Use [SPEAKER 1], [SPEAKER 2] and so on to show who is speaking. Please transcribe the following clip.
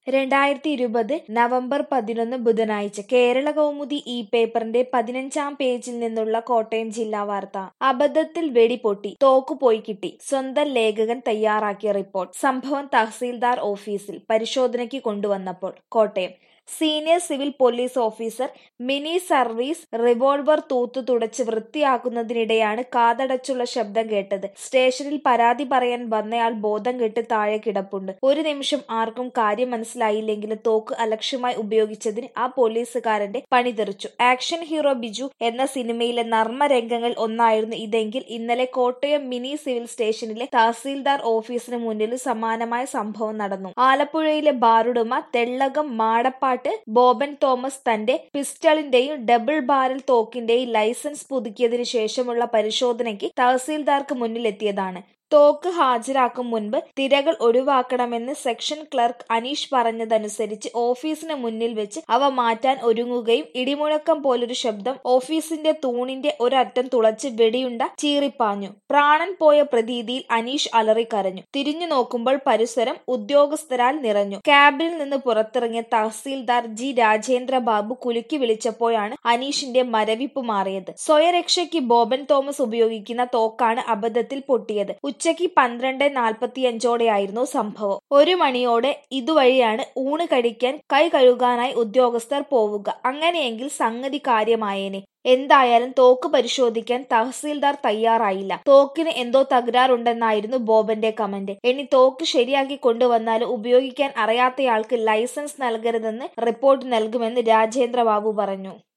[SPEAKER 1] രണ്ടായിരത്തി ഇരുപത് നവംബർ പതിനൊന്ന് ബുധനാഴ്ച കേരള കൗമുദി ഈ പേപ്പറിന്റെ പതിനഞ്ചാം പേജിൽ നിന്നുള്ള കോട്ടയം ജില്ലാ വാർത്ത അബദ്ധത്തിൽ വെടിപൊട്ടി തോക്കു പോയി കിട്ടി സ്വന്തം ലേഖകൻ തയ്യാറാക്കിയ റിപ്പോർട്ട് സംഭവം തഹസീൽദാർ ഓഫീസിൽ പരിശോധനയ്ക്ക് കൊണ്ടുവന്നപ്പോൾ Kottayam senior civil police officer Mini service revolver തൂത്തു തുടച്ച് വൃത്തിയാക്കുന്നതിനിടെയാണ് കാതടച്ചുള്ള ശബ്ദം കേട്ടത് സ്റ്റേഷനിൽ പരാതി പറയാൻ വന്നയാൾ ബോധം കെട്ട് താഴെ കിടപ്പുണ്ട് ഒരു നിമിഷം ആർക്കും കാര്യം മനസ്സിലായില്ലെങ്കിലും തോക്ക് അലക്ഷ്യമായി ഉപയോഗിച്ചതിന് ആ പോലീസുകാരന്റെ പണി തെറിച്ചു ആക്ഷൻ ഹീറോ ബിജു എന്ന സിനിമയിലെ നർമ്മ രംഗങ്ങൾ ഒന്നായിരുന്നു ഇതെങ്കിൽ ഇന്നലെ കോട്ടയം മിനി സിവിൽ സ്റ്റേഷനിലെ തഹസീൽദാർ ഓഫീസിന് മുന്നിൽ സമാനമായ സംഭവം നടന്നു ആലപ്പുഴയിലെ ബാറുടുമ തെള്ളകം മാടപ്പാട്ട് ബോബൻ തോമസ് തന്റെ പിസ്റ്റളിന്റെയും ഡബിൾ ബാരൽ തോക്കിന്റെയും ലൈസൻസ് പുതുക്കിയതിനു ശേഷമുള്ള പരിശോധനയ്ക്ക് തഹസീൽദാർക്ക് മുന്നിലെത്തിയതാണ് തോക്ക് ഹാജരാക്കും മുൻപ് തിരകൾ ഒഴിവാക്കണമെന്ന് സെക്ഷൻ ക്ലർക്ക് അനീഷ് പറഞ്ഞതനുസരിച്ച് ഓഫീസിന് മുന്നിൽ വെച്ച് അവ മാറ്റാൻ ഒരുങ്ങുകയും ഇടിമുഴക്കം പോലൊരു ശബ്ദം ഓഫീസിന്റെ തൂണിന്റെ ഒരറ്റം തുളച്ച് വെടിയുണ്ട ചീറിപ്പാഞ്ഞു പ്രാണൻ പോയ പ്രതീതിയിൽ അനീഷ് അലറിക്കരഞ്ഞു തിരിഞ്ഞു നോക്കുമ്പോൾ പരിസരം ഉദ്യോഗസ്ഥരാൽ നിറഞ്ഞു ക്യാബിനിൽ നിന്ന് പുറത്തിറങ്ങിയ തഹസീൽദാർ ജി രാജേന്ദ്ര ബാബു കുലുക്കി വിളിച്ചപ്പോഴാണ് അനീഷിന്റെ മരവിപ്പ് മാറിയത് സ്വയരക്ഷയ്ക്ക് ബോബൻ തോമസ് ഉപയോഗിക്കുന്ന തോക്കാണ് അബദ്ധത്തിൽ പൊട്ടിയത് ഉച്ചയ്ക്ക് പന്ത്രണ്ട് നാൽപ്പത്തിയഞ്ചോടെയായിരുന്നു സംഭവം ഒരു മണിയോടെ ഇതുവഴിയാണ് ഊണ് കഴിക്കാൻ കൈ കഴുകാനായി ഉദ്യോഗസ്ഥർ പോവുക അങ്ങനെയെങ്കിൽ സംഗതി കാര്യമായേനെ എന്തായാലും തോക്ക് പരിശോധിക്കാൻ തഹസീൽദാർ തയ്യാറായില്ല തോക്കിന് എന്തോ തകരാറുണ്ടെന്നായിരുന്നു ബോബന്റെ കമന്റ് ഇനി തോക്ക് ശരിയാക്കി കൊണ്ടുവന്നാലും ഉപയോഗിക്കാൻ അറിയാത്തയാൾക്ക് ലൈസൻസ് നൽകരുതെന്ന് റിപ്പോർട്ട് നൽകുമെന്ന് രാജേന്ദ്ര ബാബു പറഞ്ഞു